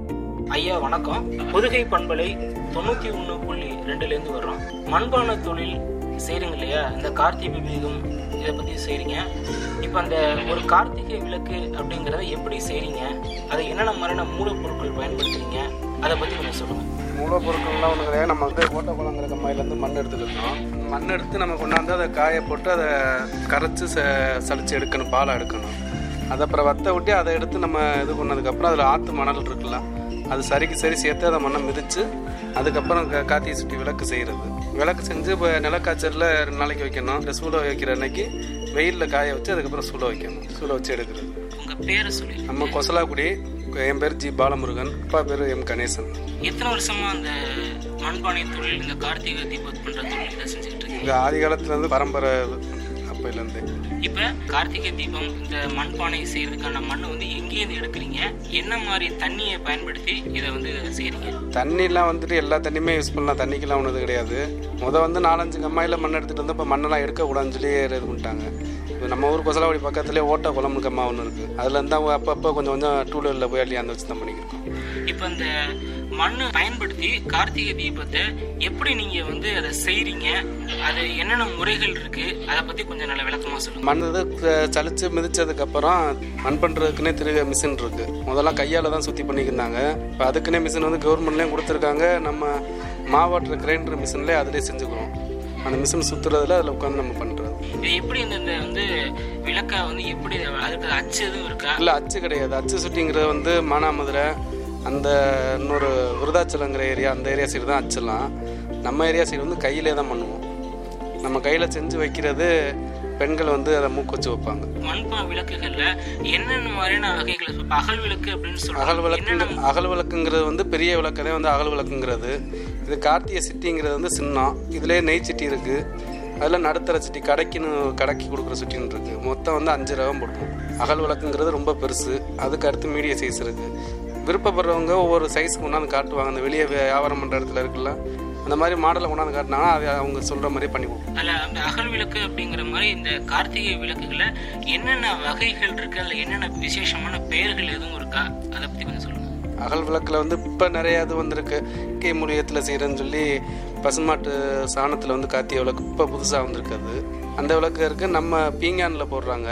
ஐயா வணக்கம் புதுகை பண்பலை தொண்ணூத்தி ஒண்ணு புள்ளி ரெண்டுல இருந்து வர்றோம் மண்பான தொழில் செய்றீங்க இல்லையா இந்த கார்த்திகை தீபம் இதை பத்தி செய்றீங்க இப்போ அந்த ஒரு கார்த்திகை விளக்கு அப்படிங்கறத எப்படி செய்றீங்க அதை என்னென்ன மாதிரியான மூலப்பொருட்கள் பயன்படுத்துறீங்க அதை பத்தி கொஞ்சம் சொல்லுங்க மூலப்பொருட்கள்லாம் ஒன்று கிடையாது நம்ம வந்து ஓட்டக்குளங்கிற கம்மாயிலேருந்து மண் எடுத்துக்கிட்டோம் மண் எடுத்து நம்ம கொண்டாந்து அதை காய போட்டு அதை கரைச்சி ச சலிச்சு எடுக்கணும் பாலை எடுக்கணும் அதை அப்புறம் வத்த விட்டு அதை எடுத்து நம்ம இது பண்ணதுக்கப்புறம் அதில் ஆற்று மணல் இருக்குல்ல அது சரிக்கு சரி சேர்த்து அதை மண்ணை மிதித்து அதுக்கப்புறம் கா- கார்த்திகை சுற்றி விளக்கு செய்கிறது விளக்கு செஞ்சு இப்போ நிலக்காய்ச்சலில் ரெண்டு நாளைக்கு வைக்கணும் இந்த சூளை வைக்கிற அன்னைக்கு வெயிலில் காய வச்சு அதுக்கப்புறம் சூளை வைக்கணும் சூளை வச்சு எடுக்கிறது உங்க பேரை சொல்லி நம்ம கொசலாக்குடி என் பேர் ஜி பாலமுருகன் அப்பா பேர் எம் கணேசன் எத்தனை வருஷமா அந்த மண்பானை தொழில் இந்த கார்த்திகை தீபம் பண்ற தொழில் இதை செஞ்சுக்கிட்டு இருக்கீங்க இங்கே ஆதி காலத்துலேருந்து பரம்பரை அப்பையிலேருந்து இப்ப கார்த்திகை தீபம் இந்த மண்பானை செய்யறதுக்கான மண்ணை வந்து எங்கேருந்து எடுக்கிறீங்க என்ன மாதிரி தண்ணியை பயன்படுத்தி இதை வந்து செய்றீங்க தண்ணிலாம் வந்துட்டு எல்லா தண்ணியுமே யூஸ் பண்ணலாம் தண்ணிக்கெல்லாம் ஒன்றும் கிடையாது முத வந்து நாலஞ்சு கம்மாயில் மண் எடுத்துகிட்டு வந்து இப்போ மண்ணெல்லாம் எடுக்கக்கூடாதுன்னு சொல்லி இது பண்ணிட்டாங்க இப்போ நம்ம ஊர் கொசலாவடி பக்கத்துலேயே ஓட்ட குளம் கம்மா ஒன்று இருக்குது அதில் இருந்தால் அவங்க அப்பப்போ கொஞ்சம் கொஞ்சம் டூ வீலரில் போய் அள்ளி அந்த வச்சு தான் பண்ணிக்கிறோம் இப்ப இந்த மண்ணை பயன்படுத்தி கார்த்திகை தீபத்தை எப்படி நீங்க வந்து அதை செய்றீங்க அது என்னென்ன முறைகள் இருக்கு அதை பத்தி கொஞ்சம் நல்ல விளக்கமா சொல்லுங்க மண் இது க- சலிச்சு மிதிச்சதுக்கப்புறம் மண் பண்ணுறதுக்குன்னே திருக மிஷின் இருக்குது முதல்ல கையால் தான் சுற்றி பண்ணிக்கிருந்தாங்க இப்போ அதுக்குன்னே மிஷின் வந்து கவர்மெண்ட்லேயும் கொடுத்துருக்காங்க நம்ம மாவாட்டுற கிரைண்டர் மிஷின்லேயே அதிலே செஞ்சுக்கிறோம் அந்த மிஷின் சுற்றுறதுல அதில் உட்காந்து நம்ம பண்ணுறது இது எப்படி இந்த இந்த வந்து விளக்கை வந்து எப்படி அதுக்கு அச்சு எதுவும் இருக்கா இல்லை அச்சு கிடையாது அச்சு சுட்டிங்கிறது வந்து மானாமதுரை அந்த இன்னொரு விருதாச்சலங்கிற ஏரியா அந்த ஏரியா சைடு தான் அச்சுலாம் நம்ம ஏரியா சைடு வந்து கையிலே தான் பண்ணுவோம் நம்ம கையில் செஞ்சு வைக்கிறது பெண்கள் வந்து அதை மூக்கு வச்சு வைப்பாங்க மண்பா விளக்குகள்ல என்னென்ன மாதிரியான வகைகள் இப்ப அகல் விளக்கு அப்படின்னு சொல்றாங்க அகல் விளக்கு அகல் விளக்குங்கிறது வந்து பெரிய விளக்கதே வந்து அகல் விளக்குங்கிறது இது கார்த்திகை சிட்டிங்கிறது வந்து சின்னம் இதுலேயே நெய் சிட்டி இருக்குது அதில் நடுத்தர சிட்டி கடைக்குன்னு கடைக்கு கொடுக்குற சிட்டின்னு இருக்குது மொத்தம் வந்து அஞ்சு ரகம் போடுவோம் அகல் விளக்குங்கிறது ரொம்ப பெருசு அதுக்கு அடுத்து மீடிய சைஸ் இருக்குது விருப்பப்படுறவங்க ஒவ்வொரு சைஸ்க்கு கொண்டாந்து காட்டுவாங்க அந்த வெளியே வியாபாரம் பண்ணுற இடத்துல இருக்குல்ல அந்த மாதிரி மாடலை கொண்டாந்து காட்டினாங்கன்னா அதை அவங்க சொல்கிற மாதிரி பண்ணி கொடுப்போம் அதுல அந்த அகல் விளக்கு அப்படிங்கிற மாதிரி இந்த கார்த்திகை விளக்குகள்ல என்னென்ன வகைகள் இருக்கு அதுல என்னென்ன விசேஷமான பெயர்கள் எதுவும் இருக்கா அதை பத்தி கொஞ்சம் சொல்லுங்க அகல் விளக்கில் வந்து இப்போ நிறைய இது வந்திருக்கு கே மூலியத்தில் செய்கிறேன்னு சொல்லி பசுமாட்டு சாணத்தில் வந்து கார்த்திகை விளக்கு இப்போ புதுசாக வந்திருக்கு அது அந்த விளக்கு இருக்குது நம்ம பீங்கானில் போடுறாங்க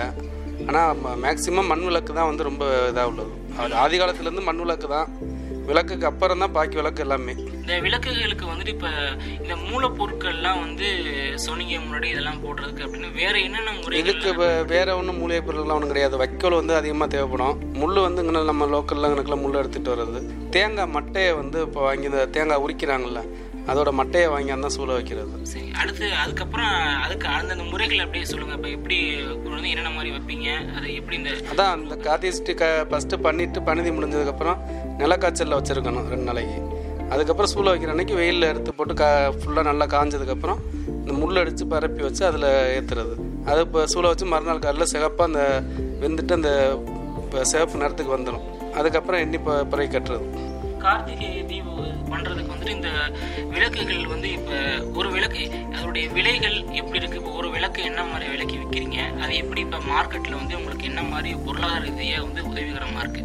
ஆனால் மேக்சிமம் மண் விளக்கு தான் வந்து ரொம்ப இதாக உள்ளது அது ஆதி காலத்துலேருந்து மண் விளக்கு தான் விளக்குக்கு அப்புறம் தான் பாக்கி விளக்கு எல்லாமே இந்த விளக்குகளுக்கு வந்துட்டு இப்ப இந்த மூலப்பொருட்கள்லாம் வந்து சொன்னீங்க முன்னாடி இதெல்லாம் போடுறதுக்கு அப்படின்னு வேற என்னென்ன முறைகள் இதுக்கு வே- வேற ஒன்றும் மூலிகை பொருள்லாம் ஒன்றும் கிடையாது வைக்கோல் வந்து அதிகமாக தேவைப்படும் முள் வந்து இங்கே நம்ம லோக்கலில் எனக்குலாம் முள் எடுத்துகிட்டு வர்றது தேங்காய் மட்டையை வந்து இப்போ வாங்கி இந்த தேங்காய் உரிக்கிறாங்கல்ல அதோட மட்டையை வாங்கி அந்த சூழ வைக்கிறது சரி அடுத்து அதுக்கப்புறம் அதுக்கு அந்தந்த முறைகள் அப்படியே சொல்லுங்க இப்ப எப்படி கொண்டு வந்து என்னென்ன மாதிரி வைப்பீங்க அது எப்படி இந்த அதான் அந்த காத்திஸ்ட்டு க ஃபஸ்ட்டு பண்ணிவிட்டு பணிதி முடிஞ்சதுக்கப்புறம் நிலக்காய்ச்சலில் வச்சுருக்கணும் ரெண்டு நாளைக்கு அதுக்கப்புறம் சூளை வைக்கிற அன்னைக்கு வெயிலில் எடுத்து போட்டு கா ஃபுல்லாக நல்லா காஞ்சதுக்கப்புறம் இந்த முள் அடித்து பரப்பி வச்சு அதில் ஏற்றுறது அது இப்போ சூளை வச்சு மறுநாள் காலையில் சிகப்பாக அந்த வெந்துட்டு அந்த இப்போ சிவப்பு நிறத்துக்கு வந்துடும் அதுக்கப்புறம் எண்ணி ப பிறை கட்டுறது கார்த்திகை தீபம் பண்றதுக்கு வந்துட்டு இந்த விளக்குகள் வந்து இப்ப ஒரு விளக்கு அதோடைய விலைகள் எப்படி இருக்கு இப்போ ஒரு விளக்கு என்ன மாதிரி விலைக்கு விற்கிறீங்க அது எப்படி இப்ப மார்க்கெட்ல வந்து உங்களுக்கு என்ன மாதிரி பொருளாதார ரீதியா வந்து உதவிகரமா இருக்கு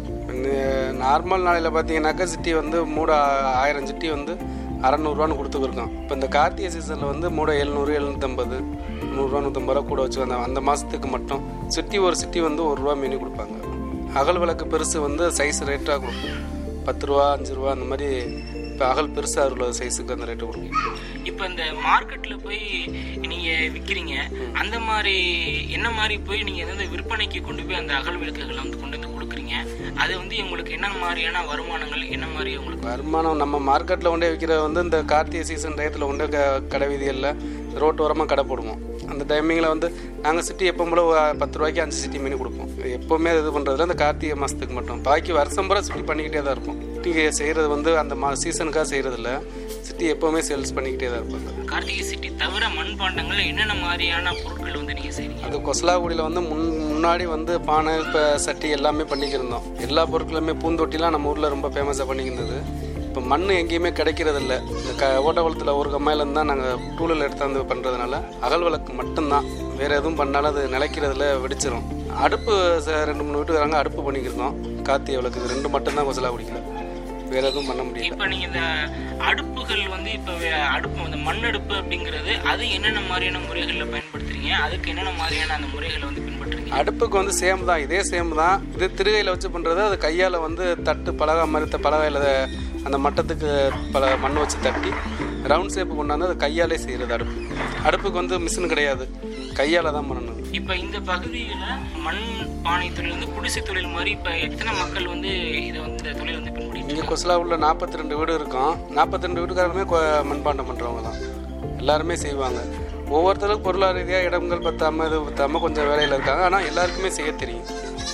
நார்மல் நாளையில் பார்த்தீங்கன்னாக்கா சிட்டி வந்து மூட ஆயிரம் சிட்டி வந்து அறநூறுவான்னு கொடுத்துருக்கோம் இப்போ இந்த கார்த்திகை சீசனில் வந்து மூட எழுநூறு எழுநூற்றம்பது நூறுரூவா நூற்றம்பது ரூபா கூட வச்சு அந்த அந்த மாதத்துக்கு மட்டும் சிட்டி ஒரு சிட்டி வந்து ஒரு ரூபா மீனி கொடுப்பாங்க அகல் விளக்கு பெருசு வந்து சைஸ் ரேட்டாக கொடுக்கும் பத்து ரூபா அஞ்சு ரூபா அந்த மாதிரி இப்போ அகல் பெருசாக உள்ள சைஸுக்கு அந்த ரேட்டு கொடுக்கும் இப்ப இந்த மார்க்கெட்ல போய் நீங்க விக்கிறீங்க அந்த மாதிரி என்ன மாதிரி போய் நீங்க வந்து விற்பனைக்கு கொண்டு போய் அந்த அகல் விளக்குகளை வந்து கொண்டு வந்து கொடுக்குறீங்க அது வந்து உங்களுக்கு என்ன மாதிரியான வருமானங்கள் என்ன மாதிரி உங்களுக்கு வருமானம் நம்ம மார்க்கெட்டில் கொண்டே விற்கிற வந்து இந்த கார்த்திகை சீசன் டயத்தில் கொண்டு க கடை வீதிகளில் ரோட்டு ஓரமாக கடை போடுவோம் அந்த டைமிங்கில் வந்து நாங்கள் சிட்டி எப்போ போல ஒரு பத்து ரூபாய்க்கு அஞ்சு சிட்டி மீன் கொடுப்போம் எப்போவுமே இது பண்ணுறதுல அந்த கார்த்திகை மாதத்துக்கு மட்டும் பாக்கி வருஷம் பூரா சிட்டி பண்ணிக்கிட்டே தான் இருப்போம் சிட்டி செய்கிறது வந்து அந்த மா சீசனுக்காக செய்கிறதில்ல சிட்டி எப்போவுமே சேல்ஸ் பண்ணிக்கிட்டே தான் இருப்பாங்க கார்த்திகை சிட்டி தவிர மண்பாண்டங்கள் என்னென்ன மாதிரியான பொருட்கள் வந்து நீங்க செய்றீங்க அது கொசலாகுடியில் வந்து முன் முன்னாடி வந்து பானை இப்போ சட்டி எல்லாமே பண்ணிக்கிருந்தோம் எல்லா பொருட்களுமே பூந்தொட்டிலாம் நம்ம ஊரில் ரொம்ப ஃபேமஸாக பண்ணிக்கிருந்தது இப்போ மண் எங்கேயுமே கிடைக்கிறது இல்ல இந்த க ஓட்டக்குளத்தில் ஒரு கம்மாயிலேருந்து தான் நாங்கள் டூலில் எடுத்தாந்து பண்ணுறதுனால அகல் விளக்கு மட்டும்தான் வேறு எதுவும் பண்ணாலும் அது நிலைக்கிறதுல வெடிச்சிரும் அடுப்பு ச- ரெண்டு மூணு வீட்டுக்காரங்க அடுப்பு பண்ணிக்கிருந்தோம் கார்த்திகை விளக்கு இது ரெண்டு மட்டும்தான் கொசலாகுடிக்கல வேறு எதுவும் பண்ண முடியல இப்ப நீங்க இந்த அடுப்புகள் வந்து இப்ப வே- அடுப்பு அந்த மண் அடுப்பு அப்படிங்கிறது அது என்னென்ன மாதிரியான முறைகள்ல பயன்படுத்துறீங்க அதுக்கு என்னென்ன மாதிரியான அந்த முறைகளை வந்து பின்பற்றுறீங்க அடுப்புக்கு வந்து சேம் தான் இதே சேம் தான் இது திருகையில் வச்சு பண்ணுறது அது கையால் வந்து தட்டு பலகா மறுத்த பலகையில் அந்த மட்டத்துக்கு பல மண் வச்சு தட்டி ரவுண்ட் ஷேப்பு கொண்டாந்து அது கையாலே செய்கிறது அடுப்பு அடுப்புக்கு வந்து மிஷின் கிடையாது கையால் தான் பண்ணணும் இப்ப இந்த பகுதியில மண் பானை தொழில் வந்து குடிசை தொழில் மாதிரி இப்ப எத்தனை மக்கள் வந்து இதை வந்து இந்த தொழில் வந்து பின்பற்றிட்டு இங்கே கொசலா உள்ள நாற்பத்தி ரெண்டு வீடு இருக்கும் நாற்பத்தி ரெண்டு வீட்டுக்காரருமே கொ- மண்பாண்டம் பண்ணுறவங்க தான் எல்லாருமே செய்வாங்க ஒவ்வொருத்தருக்கும் பொருளாதார ரீதியாக இடங்கள் பத்தாம இது பத்தாம கொஞ்சம் வேலையில் இருக்காங்க ஆனால் எல்லாருக்குமே செய்ய தெரியும்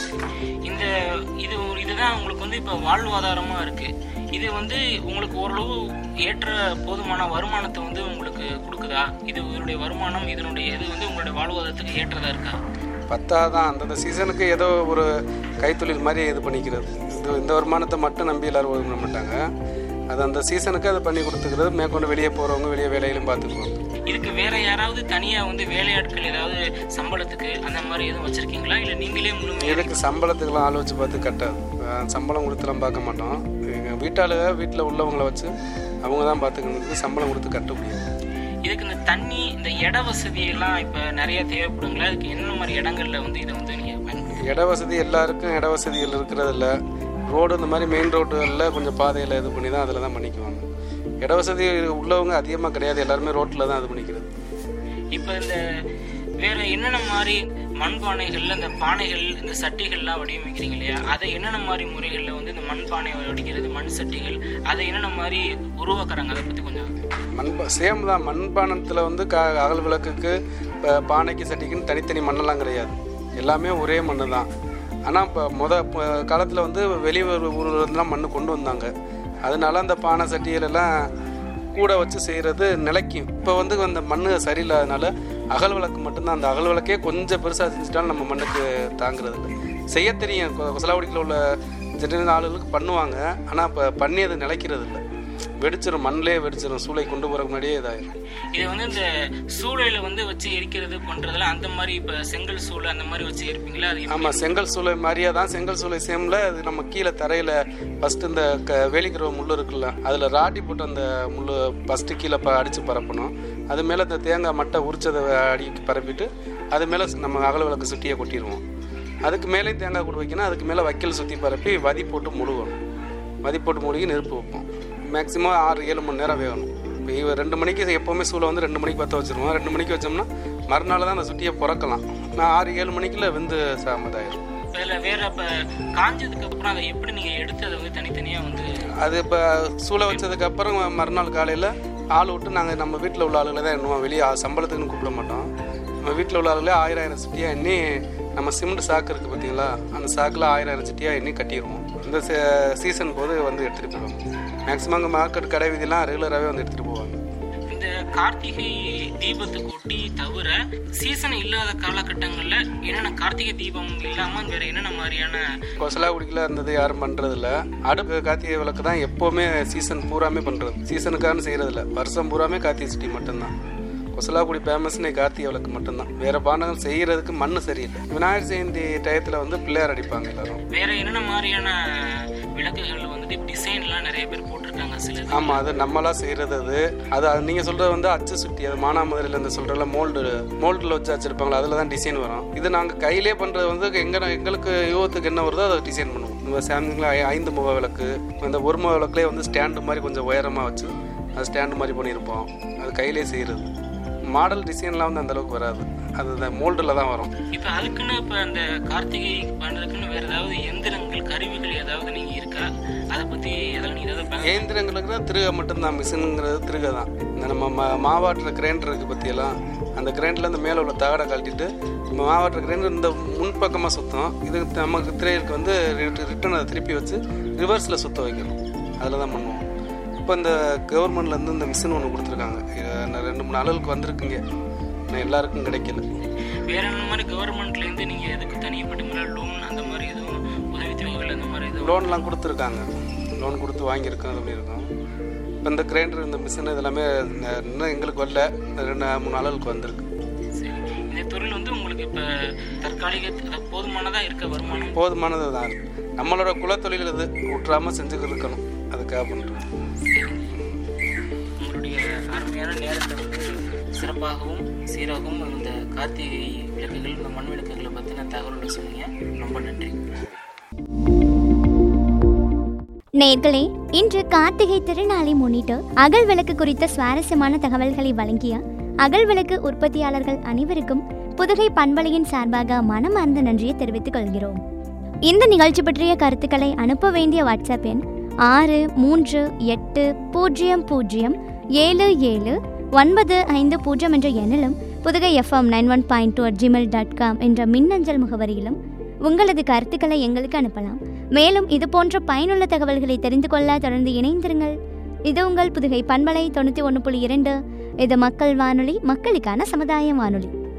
இந்த இது இதுதான் உங்களுக்கு வந்து இப்ப வாழ்வாதாரமா இருக்கு இது வந்து உங்களுக்கு ஓரளவு ஏற்ற போதுமான வருமானத்தை வந்து உங்களுக்கு கொடுக்குதா இது இதனுடைய வருமானம் இதனுடைய இது வந்து உங்களுடைய வாழ்வாதாரத்துக்கு ஏற்றதா இருக்கா பத்தாதான் அந்தந்த சீசனுக்கு ஏதோ ஒரு கைத்தொழில் மாதிரி இது பண்ணிக்கிறது இது இந்த வருமானத்தை மட்டும் நம்பி எல்லாரும் ஒதுங்க மாட்டாங்க அது அந்த சீசனுக்கு அதை பண்ணி கொடுத்துக்கிறது மேற்கொண்டு வெளியே போகிறவங்க வெளியே வேலையிலும் பார்த்துக்குவாங்க இதுக்கு வேற யாராவது தனியா வந்து வேலையாட்கள் ஏதாவது சம்பளத்துக்கு அந்த மாதிரி எதுவும் வச்சிருக்கீங்களா இல்ல நீங்களே முழுமையா இதுக்கு சம்பளத்துக்கெல்லாம் ஆள் வச்சு பார்த்து கட்டாது அஹ் சம்பளம் கொடுத்துலாம் பார்க்க மாட்டோம் எங்கள் வீட்டாளுக வீட்டில் உள்ளவங்கள வச்சு அவங்க தான் பார்த்துக்கணும் சம்பளம் கொடுத்து கட்ட முடியாது இதுக்கு இந்த தண்ணி இந்த இட வசதி எல்லாம் இப்ப நிறைய தேவைப்படுங்களா அதுக்கு என்ன மாதிரி இடங்கள்ல வந்து இதை வந்து நீங்க பயன்படுத்தி இட வசதி எல்லாருக்கும் இட வசதிகள் இருக்கிறதில்ல ரோடு இந்த மாதிரி மெயின் ரோட்டுகளில் கொஞ்சம் பாதையில் இது பண்ணி தான் அதில் தான் பண்ணிக்குவாங்க இட வசதி உள்ளவங்க அதிகமாக கிடையாது எல்லாருமே ரோட்டில் தான் இது பண்ணிக்கிறது இப்ப இந்த வேற என்னென்ன மாதிரி மண்பானைகள்ல இந்த பானைகள் இந்த சட்டிகள்லாம் வடிவமைக்கிறீங்க இல்லையா அதை என்னென்ன மாதிரி முறைகள்ல வந்து இந்த மண்பானை வடிக்கிறது மண் சட்டிகள் அதை என்னென்ன மாதிரி உருவாக்குறாங்க அதை பத்தி கொஞ்சம் மண்பா சேம் தான் மண்பானத்தில் வந்து க அகல் விளக்குக்கு இப்போ பானைக்கு சட்டிக்குன்னு தனித்தனி மண்ணெல்லாம் கிடையாது எல்லாமே ஒரே மண்ணு தான் ஆனால் இப்போ முத காலத்தில் வந்து வெளியூர் ஊர்லேருந்துலாம் மண் கொண்டு வந்தாங்க அதனால அந்த பானை சட்டிகளெல்லாம் கூட வச்சு செய்கிறது நிலைக்கும் இப்போ வந்து அந்த மண் சரியில்லாதனால அகல் விளக்கு மட்டும்தான் அந்த அகல் விளக்கே கொஞ்சம் பெருசாக செஞ்சுட்டாலும் நம்ம மண்ணுக்கு தாங்குறது இல்லை செய்ய தெரியும் கொ- கொசலாவடிக்கில் உள்ள ஜென்ரல் ஆளுகளுக்கு பண்ணுவாங்க ஆனால் இப்போ பண்ணி அது நிலைக்கிறது இல்லை வெடிச்சிரும் மண்ணிலே வெடிச்சிரும் சூளை கொண்டு போகிறக்கு முன்னாடியே இதாயிரும் இது வந்து இந்த சூளையில வந்து வச்சு எரிக்கிறது பண்றதெல்லாம் அந்த மாதிரி இப்ப செங்கல் சூளை அந்த மாதிரி வச்சு எரிப்பீங்களா அது எப்படி? ஆமாம் செங்கல் சூளை மாதிரியே தான் செங்கல் சூளை சேமில் அது நம்ம கீழே தரையில் ஃபஸ்ட்டு இந்த க வேலிக்கிற முள் இருக்குல்ல அதில் ராட்டி போட்டு அந்த முள் ஃபஸ்ட்டு கீழே ப அடித்து பரப்பணும் அது மேலே இந்த தேங்காய் மட்டை உரிச்சதை அடிக்கி பரப்பிட்டு அது மேலே நம்ம அகல விளக்கு சுட்டியை கொட்டிடுவோம் அதுக்கு மேலே தேங்காய் கூடு வைக்கணும் அதுக்கு மேலே வைக்கல் சுற்றி பரப்பி வதி போட்டு முழுகணும் வதி போட்டு மூழ்கி நெருப்பு வைப்போம் மேக்ஸிமம் ஆறு ஏழு மணி நேரம் வேகணும் இப்போ இவ ரெண்டு மணிக்கு எப்போவுமே சூளை வந்து ரெண்டு மணிக்கு பற்ற வச்சுருவோம் ரெண்டு மணிக்கு வச்சோம்னா மறுநாள் தான் அந்த சுட்டியை பிறக்கலாம் நான் ஆறு ஏழு மணிக்குள்ள வெந்து சாமதாயிரும் இதுல வேற இப்ப காஞ்சதுக்கு அப்புறம் அதை எப்படி நீங்க எடுத்து அதை வந்து தனித்தனியா வந்து அது இப்போ சூளை வச்சதுக்கு அப்புறம் மறுநாள் காலையில் ஆள் விட்டு நாங்கள் நம்ம வீட்டில் உள்ள ஆளுகளை தான் எண்ணுவோம் வெளியே ஆ- சம்பளத்துக்குன்னு கூப்பிட மாட்டோம் நம்ம வீட்டில் உள்ள ஆளுகளே ஆயிரம் ஆயிரம் சிட்டியாக எண்ணி நம்ம சிமெண்ட் சாக்கு இருக்குது பார்த்தீங்களா அந்த சாக்கில் ஆயிரம் ஆயிரம் சிட்டியாக எண்ணி கட்டிடுவோம் இந்த சீசன் போது வந்து எடுத்துகிட்டு போயிடுவோம் மேக்ஸிமம் அங்கே மார்க்கெட் கடை வீதியெல்லாம் ரெகுலராகவே வந்து எடுத்துகிட்டு போவாங்க இந்த கார்த்திகை தீபத்துக்கு ஒட்டி தவிர சீசன் இல்லாத காலகட்டங்கள்ல என்னென்ன கார்த்திகை தீபம் இல்லாம வேற என்னென்ன மாதிரியான கொசலாகுடிக்கில் இருந்தது யாரும் பண்ணுறதில்ல அடுப்பு கார்த்திகை விளக்கு தான் எப்போவுமே சீசன் பூராமே பண்ணுறது சீசனுக்கான செய்கிறதில்ல வருஷம் பூராமே கார்த்திகை சிட்டி மட்டும்தான் கொசலாக்குடி ஃபேமஸ்னு கார்த்திகை விளக்கு மட்டும்தான் வேறு பானங்கள் செய்கிறதுக்கு மண் சரியில்லை விநாயகர் ஜெயந்தி டயத்தில் வந்து பிள்ளையார் அடிப்பாங்க எல்லாரும் வேற என்னென்ன மாதிரியான விளக்குகள் வந்துட்டு டிசைன்லாம் நிறைய பேர் போட்டிருக்காங்க சில ஆமாம் அது நம்மளா செய்கிறது அது அது அது நீங்கள் சொல்கிறது வந்து அச்சு சுட்டி அது மானாமதுரையில் இருந்து சொல்கிறல மோல்டு மோல்டில் வச்சு வச்சுருப்பாங்களா அதில் தான் டிசைன் வரும் இது நாங்கள் கையிலே பண்ணுறது வந்து எங்கே எங்களுக்கு யூகத்துக்கு என்ன வருதோ அதை டிசைன் பண்ணுவோம் இந்த சாம்சங்கில் ஐந்து முக விளக்கு இந்த ஒரு முக விளக்குலேயே வந்து ஸ்டாண்டு மாதிரி கொஞ்சம் உயரமாக வச்சு அது ஸ்டாண்டு மாதிரி பண்ணியிருப்போம் அது கையிலே செய்கிறது மாடல் டிசைன்லாம் வந்து அந்த அளவுக்கு வராது அது இந்த மோல்டில் தான் வரும் இப்ப அதுக்குன்னு இப்ப அந்த கார்த்திகை பண்றதுக்குன்னு வேற ஏதாவது எந்திரங்கள் கருவிகள் ஏதாவது நீங்க இருக்கா அதை பத்தி ஏதாவது நீங்க ஏதாவது ப- இயந்திரங்களுக்கு தான் திருக மட்டும்தான் மிஷினுங்கிறது திருக தான் இந்த நம்ம மா மாவாட்டுற கிரைண்டர் இருக்குது பற்றியெல்லாம் அந்த கிரைண்டரில் இந்த மேலே உள்ள தகடை கழட்டிட்டு நம்ம மாவாட்டுற கிரைண்டர் இந்த முன்பக்கமாக சுத்தம் இது நமக்கு திரையிற்கு வந்து ரிட்டன் அதை திருப்பி வச்சு ரிவர்ஸில் சுத்த வைக்கணும் அதில் தான் பண்ணுவோம் இப்போ இந்த கவர்மெண்ட்லேருந்து இந்த மிஷின் ஒன்று கொடுத்துருக்காங்க இது இன்னும் ரெண்டு மூணு அளவுக்கு வந்திருக்குங்க இன்னும் எல்லாருக்கும் கிடைக்கல வேற என்ன மாதிரி கவர்மெண்ட்ல இருந்து நீங்க எதுக்கு தனிப்பட்ட முறையில் லோன் அந்த மாதிரி எதுவும் உதவி தொகைகள் அந்த மாதிரி எதுவும் லோன்லாம் கொடுத்துருக்காங்க லோன் கொடுத்து வாங்கியிருக்கோம் அப்படி இருக்கும் இப்போ இந்த கிரைண்டர் இந்த மிஷின் இதெல்லாமே இன்னும் எங்களுக்கு வரல ரெண்டு மூணு அளவுக்கு வந்திருக்கு சரி இந்த தொழில் வந்து உங்களுக்கு இப்ப தற்காலிக அதாவது போதுமானதா இருக்க வருமானம் போதுமானது தான் நம்மளோட குலத்தொழில் இது விட்டுறாம செஞ்சுக்கிட்டு இருக்கணும் அதுக்காக பண்ணுறோம் உங்களுடைய அருமையான நேரத்தை வந்து சிறப்பாகவும் சீராகவும் இந்த கார்த்திகை விளக்குகள் இந்த மண் விளக்குகளை பற்றின தகவல்கள் சொன்னீங்க ரொம்ப நன்றி நேர்களே இன்று கார்த்திகை திருநாளை முன்னிட்டு அகல் விளக்கு குறித்த சுவாரஸ்யமான தகவல்களை வழங்கிய அகல் விளக்கு உற்பத்தியாளர்கள் அனைவருக்கும் புதுகை பண்பலையின் சார்பாக மனமார்ந்த நன்றியை தெரிவித்துக் கொள்கிறோம் இந்த நிகழ்ச்சி பற்றிய கருத்துக்களை அனுப்ப வேண்டிய வாட்ஸ்அப் எண் ஆறு மூன்று எட்டு பூஜ்ஜியம் பூஜ்ஜியம் ஏழு ஏழு ஒன்பது ஐந்து பூஜ்ஜியம் என்ற எண்ணிலும் Pudugai FM nine one point two Gmail dot com என்ற மின்னஞ்சல் முகவரியிலும் உங்களது கருத்துக்களை எங்களுக்கு அனுப்பலாம் மேலும் இது போன்ற பயனுள்ள தகவல்களை தெரிந்து கொள்ள தொடர்ந்து இணைந்திருங்கள் இது உங்கள் புதுகை பண்பலை தொண்ணூற்றி ஒன்று புள்ளி இரண்டு இது மக்கள் வானொலி மக்களுக்கான சமுதாய வானொலி